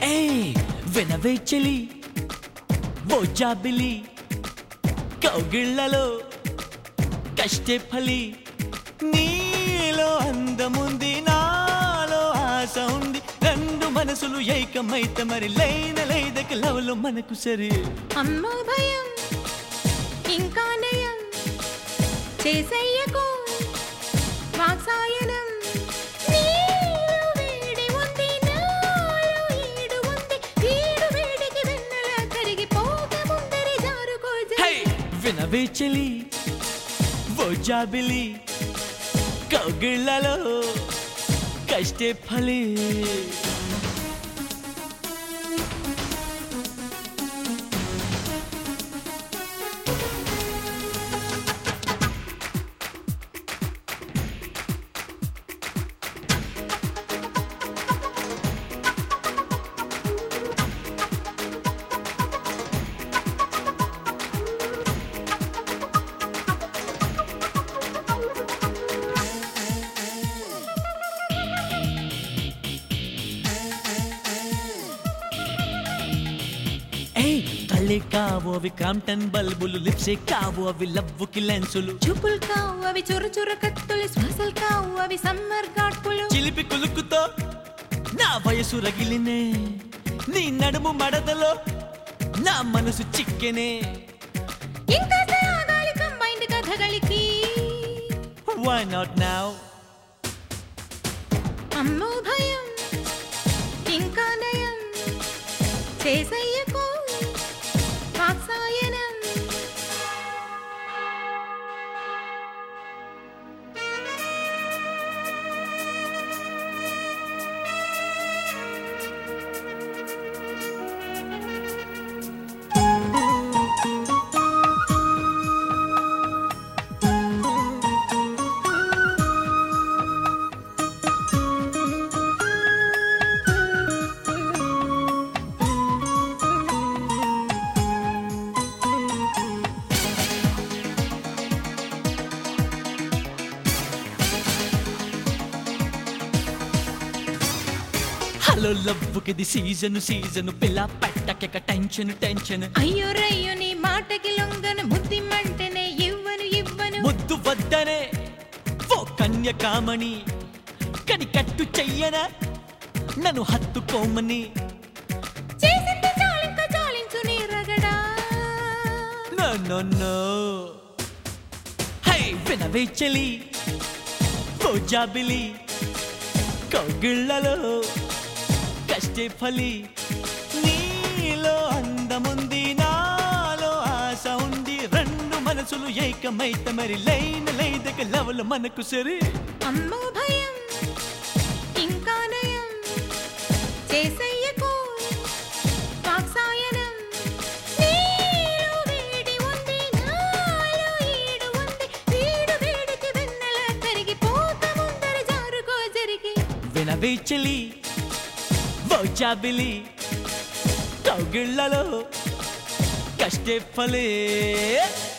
ఏ వినవే చెలి ఓ జాబిలి కౌగిళ్లలో కష్టే ఫలి నీలో అందముంది నాలో ఆశ ఉంది రెండు మనసులు ఏకమైతే మరి లైన లైదకి లవలు మనకు సరి అమ్మ భయం ఇంకా నయం చేసయ్యకు వాత్సాయనం నీలో వేడి ఉంది నాలో ఈడు ఉంది ఈడు వేడికి వెన్నెల కరిగిపోక ముందరి జారుకో హై వినవే చెలి ఓ జాబిలి కౌగిళ్లలో కష్టే ఫలి ఏయ్ కళ్ళే కావు అవి క్రాంప్టన్ బల్బులు లిప్సే కావు అవి లవ్వుకి లెన్సులు చూపులు కావు అవి చుర చుర కత్తులు శ్వాసలు కావు అవి సమ్మర్ ఘాట్పులు చిలిపి కులుకుతో నా వయసు రగిలినే నీ నడుము మడదలో నా మనసు చిక్కెనే ఇంకా ఆగాలి కంబైండ్ కథകളിకి వై నాట్ నౌ అమ్మో భయం ఇంకా నయం చేసయ్యకు వాత్సాయనం హలో లవ్వుకిది సీజను సీజను పిల్ల పెట్టకెక టెన్షన్ టెన్షన్ అయ్యో రయ్యో నీ మాటకి లొంగను ముద్దిమ్మంటేనే ఇవ్వను ఇవ్వను ముద్దు వద్దనే ఓ కన్యకామణి కని కట్టు చెయ్యనా నన్ను హత్తుకోమని చేసింది చాలింక చాలించు నీ రగడా నో నో నో హై వినవే చెలి ఓ జాబిలి కౌగిళ్లలో కష్టే ఫలి నీలో అందముంది నాలో ఆశ ఉంది రెండు మనసులు ఏకమైతే మరి లైన్ లైదక లవలు మనకు సరి అమ్మో భయం ఇంకా నయం చేసయ్యకు వాత్సాయనం నీలో వేడి ఉంది నాలో ఈడు ఉంది ఈడు వేడికి వెన్నెల కరిగిపోక ముందర జారుకో జరిగి వినవే చెలి ఓ జాబిలి కౌగిళ్లలో కష్టే ఫలే